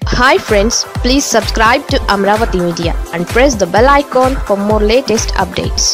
hi friends please subscribe to Amaravati media and press the bell icon for more latest updates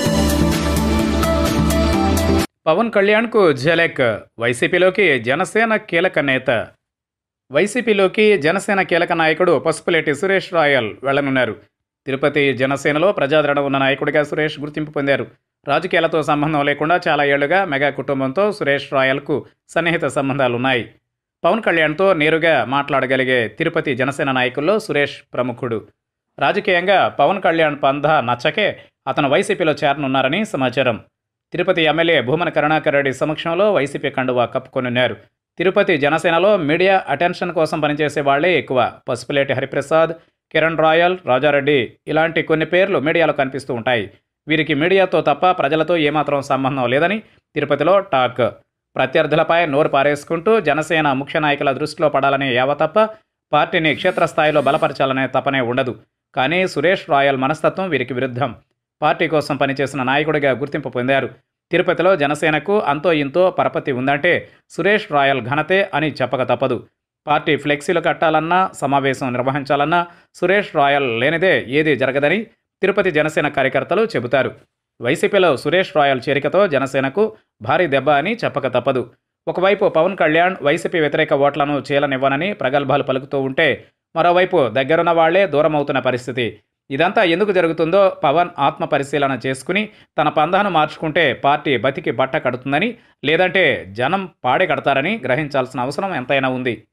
Pavan కళ్యాణ్కు ఝలక్ వైసీపీలోకి జనసేన కీలక నేత వైసీపీలోకి జనసేన కీలక నాయకుడు పసుపులేటి సురేష్ రాయల్ వెళ్లనున్నారు తిరుపతి జనసేనలో ప్రజాదరణ ఉన్న నాయకుడిగా సురేష్ గుర్తింపు పొందారు రాజకీయాలతో సంబంధం లేకుండా చాలా ఏళ్లుగా మెగా కుటుంబంతో సురేష్ రాయల్కు సన్నిహిత సంబంధాలున్నాయి పవన్ కళ్యాణ్తో నేరుగా మాట్లాడగలిగే తిరుపతి జనసేన నాయకుల్లో సురేష్ ప్రముఖుడు రాజకీయంగా పవన్ కళ్యాణ్ పంధ నచ్చకే అతను వైసీపీలో చేరనున్నారని సమాచారం తిరుపతి ఎమ్మెల్యే భూమన కరుణాకర్ రెడ్డి సమక్షంలో వైసీపీ కండువా కప్పుకొనున్నారు తిరుపతి జనసేనలో మీడియా అటెన్షన్ కోసం పనిచేసే వాళ్లే ఎక్కువ పసుపులేటి హరిప్రసాద్ కిరణ్ రాయల్ రాజారెడ్డి ఇలాంటి కొన్ని పేర్లు మీడియాలో కనిపిస్తూ ఉంటాయి వీరికి మీడియాతో తప్ప ప్రజలతో ఏమాత్రం సంబంధం లేదని తిరుపతిలో టాక్ ప్రత్యర్థులపై నోరు పారేసుకుంటూ జనసేన ముఖ్య నాయకుల దృష్టిలో పడాలనే యావ తప్ప పార్టీని క్షేత్రస్థాయిలో బలపరచాలనే తపనే ఉండదు కానీ సురేష్ రాయల్ మనస్తత్వం వీరికి విరుద్ధం పార్టీ కోసం పనిచేసిన నాయకుడిగా గుర్తింపు పొందారు తిరుపతిలో జనసేనకు అంతో ఇంతో పరపతి ఉందంటే సురేష్ రాయల్ ఘనతే అని చెప్పక తప్పదు పార్టీ ఫ్లెక్సీలు కట్టాలన్నా సమావేశం నిర్వహించాలన్నా సురేష్ రాయల్ లేనిదే ఏదీ జరగదని తిరుపతి జనసేన కార్యకర్తలు చెబుతారు వైసీపీలో సురేష్ రాయల్ చేరికతో జనసేనకు భారీ దెబ్బ అని చెప్పక తప్పదు ఒకవైపు పవన్ కళ్యాణ్ వైసీపీ వ్యతిరేక ఓట్లను చీలనివ్వనని ప్రగల్భాలు పలుకుతూ ఉంటే మరోవైపు దగ్గరున్న వాళ్లే దూరం అవుతున్న పరిస్థితి ఇదంతా ఎందుకు జరుగుతుందో పవన్ ఆత్మ పరిశీలన చేసుకుని తన పందాను మార్చుకుంటే పార్టీ బతికి బట్ట కడుతుందని లేదంటే జనం పాడే కడతారని గ్రహించాల్సిన అవసరం ఎంతైనా ఉంది